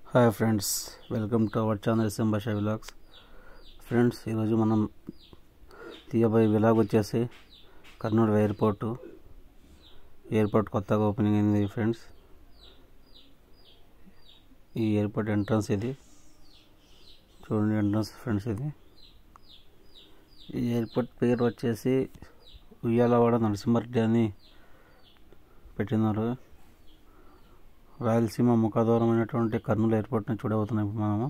hi friends welcome to our channel Simbasha vlogs friends ఈరోజు మనం తీయబోయే విలాగ్ వచ్చేసి కర్నూలు ఎయిర్పోర్టు ఎయిర్పోర్ట్ కొత్తగా ఓపెనింగ్ అయింది ఫ్రెండ్స్ ఈ ఎయిర్పోర్ట్ ఎంట్రన్స్ ఇది చూడండి ఎంట్రన్స్ ఫ్రెండ్స్ ఇది ఈ ఎయిర్పోర్ట్ పేరు వచ్చేసి ఉయ్యాలవాడ నరసింహారెడ్డి అని పెట్టినారు రాయలసీమ ముఖాదూరమైనటువంటి కర్నూలు ఎయిర్పోర్ట్ని చూడబోతున్నాం ఇప్పుడు మనము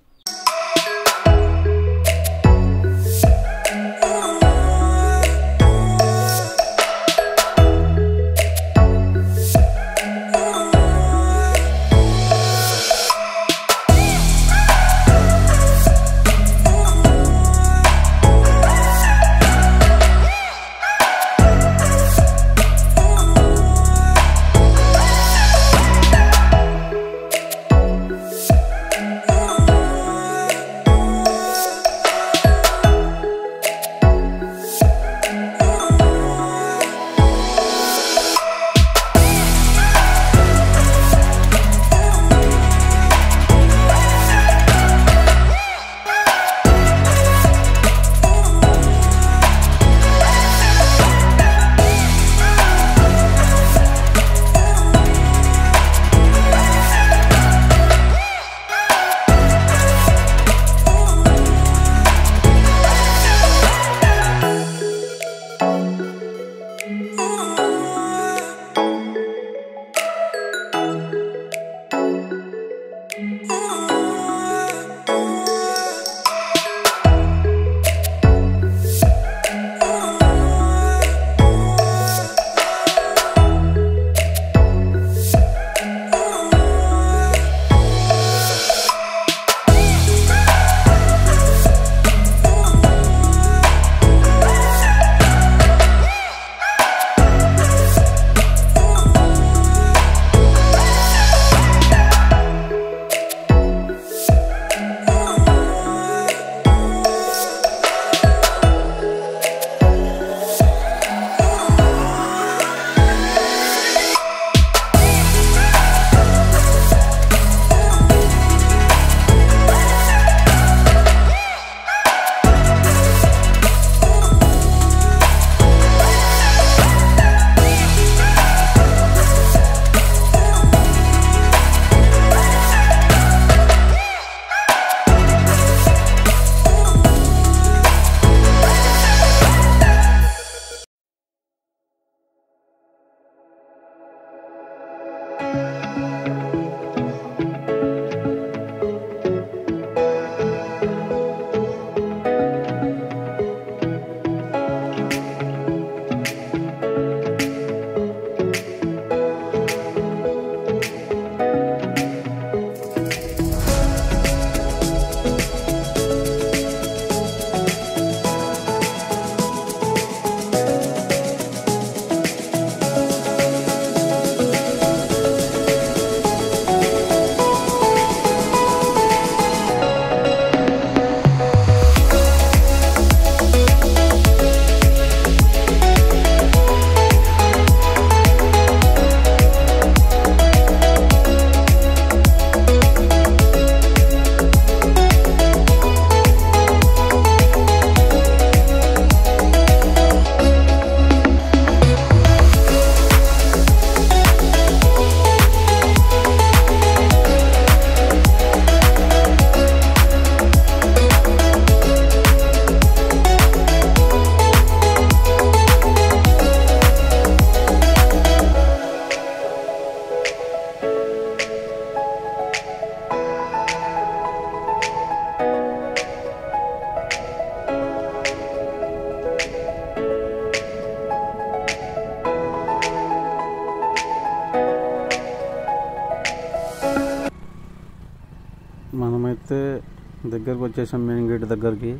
మనమైతే దగ్గరకు వచ్చేసాం మెయిన్ గేట్ దగ్గరికి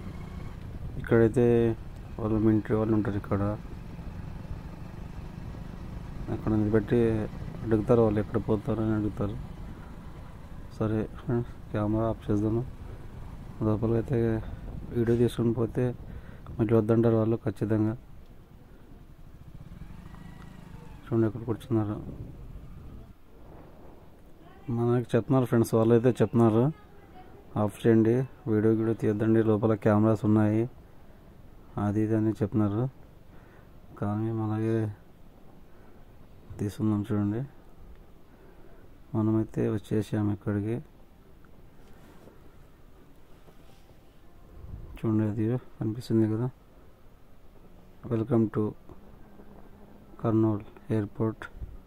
ఇక్కడైతే వాళ్ళు మిలిటరీ వాళ్ళు ఉంటారు ఇక్కడ అక్కడ నిలబెట్టి అడుగుతారు వాళ్ళు ఎక్కడ పోతారు అని అడుగుతారు సరే ఫ్రెండ్స్ కెమెరా ఆఫ్ చేద్దాము లోపల అయితే వీడియో తీసుకొని పోతే మళ్ళీ వద్దంటారు వాళ్ళు ఖచ్చితంగా చూడండి ఎక్కడ కూర్చున్నారు మనకి చెప్తున్నారు ఫ్రెండ్స్ వాళ్ళు అయితే చెప్తున్నారు ఆఫ్ చేయండి వీడియో వీడియో తీయద్దండి లోపల కెమెరాస్ ఉన్నాయి అది ఇది అని చెప్తున్నారు కానీ మేము అలాగే తీసుకుందాం చూడండి మనమైతే వచ్చేసాము ఇక్కడికి చూడండి అది కనిపిస్తుంది కదా వెల్కమ్ టు కర్నూల్ ఎయిర్పోర్ట్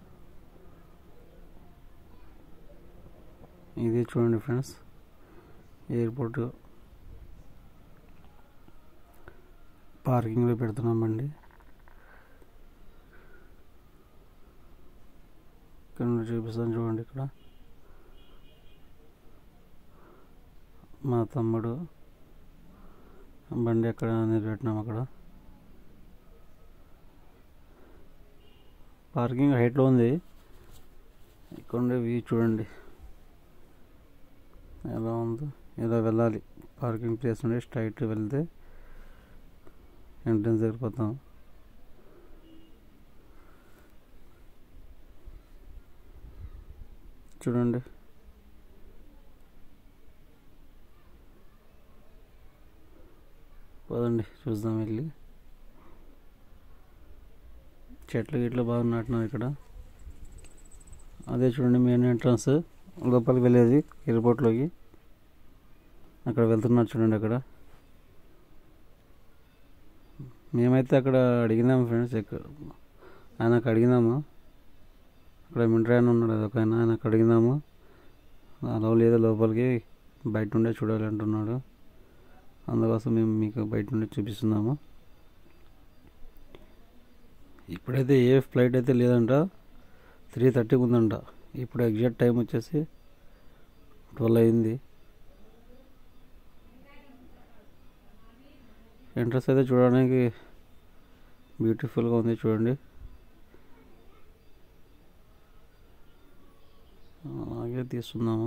ఇది చూడండి ఫ్రెండ్స్ ఎయిర్పోర్ట్ పార్కింగ్లో పెడుతున్నాం బండి ఇక్కడ నుండి చూపిస్తాను చూడండి ఇక్కడ మా తమ్ముడు బండి ఎక్కడ నిలబెట్టినాం అక్కడ పార్కింగ్ హైట్లో ఉంది ఇక్కడ ఉండే వ్యూ చూడండి ఎలా ఉందో ఇలా వెళ్ళాలి పార్కింగ్ ప్లేస్ నుండి స్ట్రైట్ వెళ్తే ఎంట్రన్స్ దగ్గర పోతాం చూడండి పదండి చూద్దాం వెళ్ళి చెట్లు గిట్లు బాగా నాటినారు ఇక్కడ అదే చూడండి మెయిన్ ఎంట్రన్స్ లోపలికి వెళ్ళేది ఎయిర్పోర్ట్లోకి అక్కడ వెళ్తున్నారు చూడండి అక్కడ మేమైతే అక్కడ అడిగినాము ఫ్రెండ్స్ ఎక్కడ ఆయనకు అడిగినాము అక్కడ మింట్రీ ఆయన ఉన్నాడు అది ఒక ఆయన ఆయనకు అడిగినాము అలా లేదు లోపలికి బయట నుండే చూడాలి అంటున్నాడు అందుకోసం మేము మీకు బయట నుండి చూపిస్తున్నాము ఇప్పుడైతే ఏ ఫ్లైట్ అయితే లేదంట త్రీ థర్టీకి ఉందంట ఇప్పుడు ఎగ్జాక్ట్ టైం వచ్చేసి ట్వెల్వ్ అయింది ఎంట్రన్స్ అయితే చూడడానికి బ్యూటిఫుల్గా ఉంది చూడండి అలాగే తీస్తున్నాము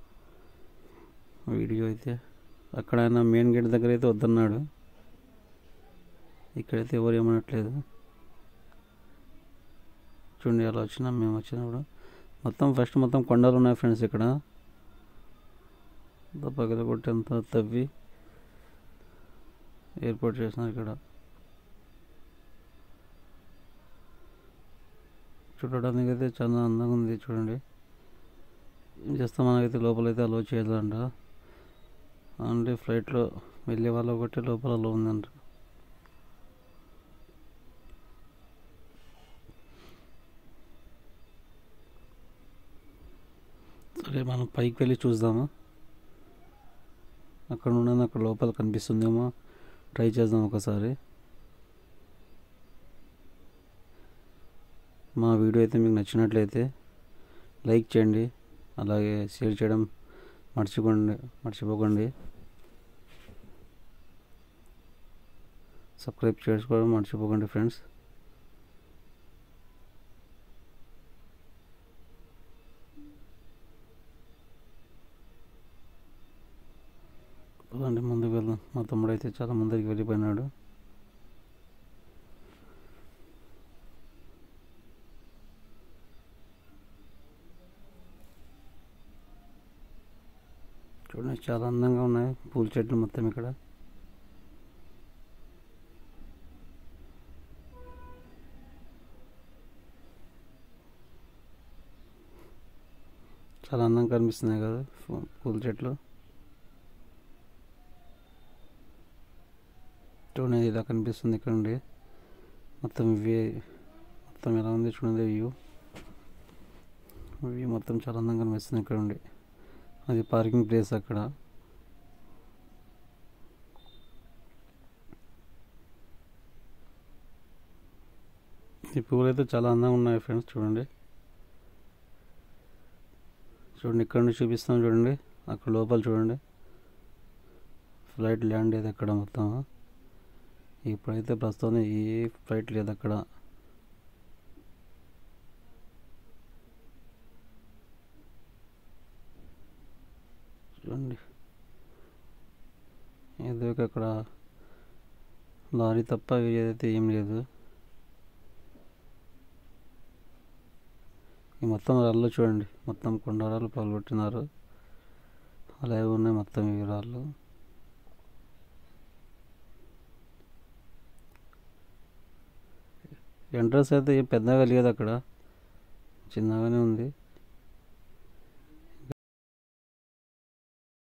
వీడియో అయితే అక్కడ ఆయన మెయిన్ గేట్ దగ్గర అయితే వద్దన్నాడు ఇక్కడైతే ఎవరు ఏమనట్లేదు చూడండి అలా వచ్చినాం మేము వచ్చినప్పుడు మొత్తం ఫస్ట్ మొత్తం కొండలు ఉన్నాయి ఫ్రెండ్స్ ఇక్కడ పగల కొట్టేంత తవ్వి ఏర్పాటు చేసినారు ఇక్కడ చూడడానికి అయితే చాలా అందంగా ఉంది చూడండి ఏం చేస్తాం మనకైతే లోపలైతే అలో చేయాలంట అంటే ఫ్లైట్లో వెళ్ళే వాళ్ళు ఒకటి లోపల అలో ఉందంట సరే మనం పైకి వెళ్ళి చూద్దాము అక్కడ ఉన్నది అక్కడ లోపల కనిపిస్తుందేమో ట్రై చేద్దాం ఒకసారి మా వీడియో అయితే మీకు నచ్చినట్లయితే లైక్ చేయండి అలాగే షేర్ చేయడం మర్చిపోండి మర్చిపోకండి సబ్స్క్రైబ్ చేసుకోవడం మర్చిపోకండి ఫ్రెండ్స్ పదండి ముందుకు వెళ్దాం మా తమ్ముడు అయితే చాలా ముందరికి వెళ్ళిపోయినాడు చూడండి చాలా అందంగా ఉన్నాయి పూల చెట్లు మొత్తం ఇక్కడ చాలా అందంగా కనిపిస్తున్నాయి కదా ఫూ- పూల చెట్లు చూడండి ఇలా కనిపిస్తుంది ఇక్కడ నుండి మొత్తం ఇవి మొత్తం ఎలా ఉంది చూడండి వ్యూ వ్యూ మొత్తం చాలా అందంగా కనిపిస్తుంది ఇక్కడ నుండి అది పార్కింగ్ ప్లేస్ అక్కడ ఈ పువ్వులు అయితే చాలా అందంగా ఉన్నాయి ఫ్రెండ్స్ చూడండి చూడండి ఇక్కడ నుంచి చూపిస్తాం చూడండి అక్కడ లోపల చూడండి ఫ్లైట్ ల్యాండ్ అయ్యేది అక్కడ మొత్తం ఇప్పుడైతే ప్రస్తుతం ఏ ఫ్లైట్ లేదు అక్కడ చూడండి ఏదో ఒక అక్కడ లారీ తప్ప ఏదైతే ఏం లేదు ఈ మొత్తం రాళ్ళు చూడండి మొత్తం కొండరాళ్ళు పగలగొట్టినారు అలాగే ఉన్నాయి మొత్తం ఈ రాళ్ళు ఎంట్రన్స్ అయితే ఏం పెద్దగా లేదు అక్కడ చిన్నగానే ఉంది